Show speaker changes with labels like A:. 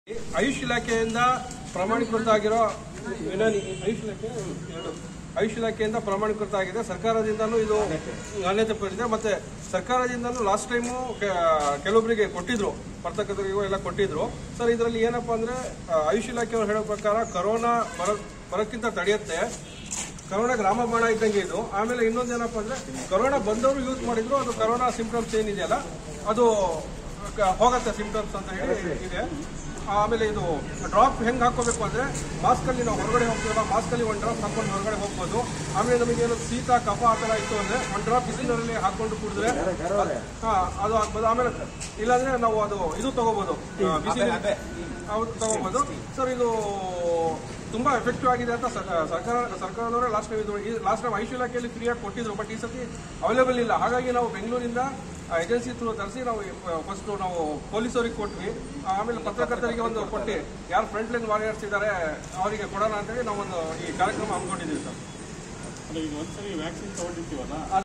A: ಆಯುಷ್ ಇಲಾಖೆಯಿಂದ ಪ್ರಮಾಣೀಕೃತ ಆಗಿರೋ ವಿನನಿ ಆಯುಷ್ ಇಲಾಖೆ ಎರಡು. ಆಯುಷ್ ಇಲಾಖೆಯಿಂದ ಪ್ರಮಾಣೀಕೃತ ಆಗಿದೆ ಸರ್ಕಾರದಿಂದಲೂ ಇದು ಮಾನ್ಯತೆ ಪಡೆದಿದೆ ಮತ್ತೆ ಸರ್ಕಾರದಿಂದಲೂ ಲಾಸ್ಟ್ ಟೈಮು ಕೆಲವೊಬ್ಬರಿಗೆ ಕೊಟ್ಟಿದ್ರು ವರ್ತಕರಿಗೂ ಎಲ್ಲ ಕೊಟ್ಟಿದ್ರು ಸರ್ ಇದರಲ್ಲಿ ಏನಪ್ಪಾ ಅಂದ್ರೆ ಆ, ಆಯುಷ್ ಇಲಾಖೆಯವರು ಹೇಳೋ ಪ್ರಕಾರ ಕರೋನಾ ಬರ ಬರೋಕ್ಕಿಂತ ತಡೆಯುತ್ತೆ ಕರೋನಾ ಗ್ರಾಮ ಬಾಣ ಇದ್ದಂಗೆ ಇದು ಆಮೇಲೆ ಇನ್ನೊಂದೇನಪ್ಪ ಅಂದ್ರೆ ಕರೋನಾ ಬಂದವರು ಯೂಸ್ ಮಾಡಿದ್ರು ಅದು ಕರೋನಾ ಸಿಂಪ್ಟಮ್ಸ್ ಏನಿದೆಯಲ್ಲ ಅದು ಕ- ಹೋಗತ್ತೆ ಸಿಂಪ್ಟಮ್ಸ್ ಅಂತ ಹೇಳಿ ಇದೆ ಆಮೇಲೆ ಇದು ಡ್ರಾಪ್ ಹೆಂಗ್ ಹಾಕೋಬೇಕು ಅಂದ್ರೆ ಮಾಸ್ಕ್ ಅಲ್ಲಿ ನಾವು ಹೊರಗಡೆ ಹೋಗ್ತೀವಲ್ಲ ಮಾಸ್ಕ್ ಅಲ್ಲಿ ಒಂದು ಡ್ರಾಪ್ ಹಾಕೊಂಡು ಹೊರಗಡೆ ಹೋಗ್ಬೋದು ಆಮೇಲೆ ನಮಗೆ ಏನೋ ಶೀತ ಕಫ ಆ ಥರ ಇತ್ತು ಅಂದ್ರೆ ಒಂದು ಡ್ರಾಪ್ ಬಿಸಿಲಿನಲ್ಲಿ ಹಾಕೊಂಡು ಕುಡಿದ್ರೆ ಹಾ ಅದು ಆಗ್ಬೋದು ಆಮೇಲೆ ಇಲ್ಲಾಂದ್ರೆ ನಾವು ಅದು ಇದು ತಗೋಬಹುದು ಬಿಸಿ ಹೌದು ತಗೋಬಹುದು ಸರ್ ಇದು ತುಂಬಾ ಎಫೆಕ್ಟಿವ್ ಆಗಿದೆ ಅಂತ ಸ- ಸರ್ಕಾರ ಸರ್ಕಾರದವರೇ ಲಾಸ್ಟ್ ಟೈಮ್ ಇದು ಲಾಸ್ಟ್ ಟೈಮ್ ಐಶು ಇಲಾಖೆಯಲ್ಲಿ ಫ್ರೀಯಾಗಿ ಕೊಟ್ಟಿದ್ರು ಬಟ್ ಈ ಸತಿ ಅವೈಲೇಬಲ್ ಇಲ್ಲ ಹಾಗಾಗಿ ನಾವು ಬೆಂಗಳೂರಿಂದ ಏಜೆನ್ಸಿ ಥ್ರೂ ತರಿಸಿ ನಾವು ಫಸ್ಟ್ ನಾವು ಪೊಲೀಸರಿಗೆ ಕೊಟ್ವಿ ಆಮೇಲೆ ಪತ್ರಕರ್ತರಿಗೆ ಒಂದು ಕೊಟ್ಟು ಯಾರು ಫ್ರಂಟ್ ಲೈನ್ ವಾರಿಯರ್ಸ್ ಇದ್ದಾರೆ ಅವರಿಗೆ ಕೊಡೋಣ ಅಂತೇಳಿ ನಾವೊಂದು ಈ ಕಾರ್ಯಕ್ರಮ ಹಮ್ಮಿಕೊಂಡಿದ್ದೀವಿ ಸರ್
B: ಅಲ್ಲ ಈಗ ಒಂದ್ಸರಿ ವ್ಯಾಕ್ಸಿನ್ ತಗೊಂಡಿರ್ತೀವಲ್ಲ